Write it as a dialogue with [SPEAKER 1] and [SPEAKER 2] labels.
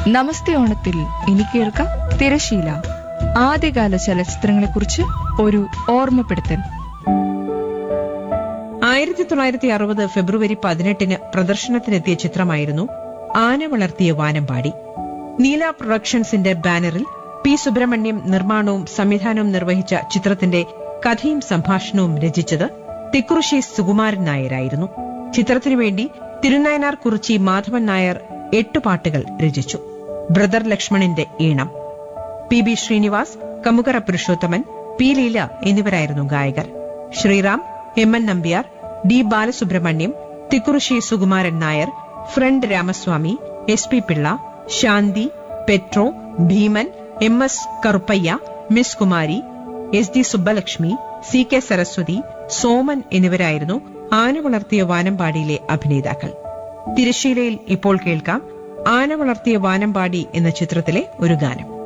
[SPEAKER 1] നമസ്തേ ഓണത്തിൽ ഇനി കേൾക്കാം തിരശീല ആദ്യകാല ചലച്ചിത്രങ്ങളെക്കുറിച്ച് ഒരു ഓർമ്മപ്പെടുത്തൽ
[SPEAKER 2] ആയിരത്തി തൊള്ളായിരത്തി അറുപത് ഫെബ്രുവരി പതിനെട്ടിന് പ്രദർശനത്തിനെത്തിയ ചിത്രമായിരുന്നു ആന വളർത്തിയ വാനമ്പാടി നീല പ്രൊഡക്ഷൻസിന്റെ ബാനറിൽ പി സുബ്രഹ്മണ്യം നിർമ്മാണവും സംവിധാനവും നിർവഹിച്ച ചിത്രത്തിന്റെ കഥയും സംഭാഷണവും രചിച്ചത് തിക്കുറിശി സുകുമാരൻ നായരായിരുന്നു ചിത്രത്തിനു വേണ്ടി തിരുനയനാർ കുറിച്ചി മാധവൻ നായർ എട്ട് പാട്ടുകൾ രചിച്ചു ബ്രദർ ലക്ഷ്മണിന്റെ ഈണം P B Srinivas Kamukara Purushothaman P Leela എന്നിവരായിരുന്നു ഗായകർ Sreeram M N Nambiar D Balasubrahmanyam Thikkurissy Sukumaran Nair friend Ramaswamy S P Pillai Shanthi പെട്രോ ഭീമൻ M S Karuppaiah miss Kumari S D Subbalakshmi C K Saraswathi Soman എന്നിവരായിരുന്നു ആന വളർത്തിയ വാനമ്പാടിയിലെ അഭിനേതാക്കൾ തിരശ്ശീലയിൽ ഇപ്പോൾ കേൾക്കാം ആന വളർത്തിയ വാനമ്പാടി എന്ന ചിത്രത്തിലെ ഒരു ഗാനം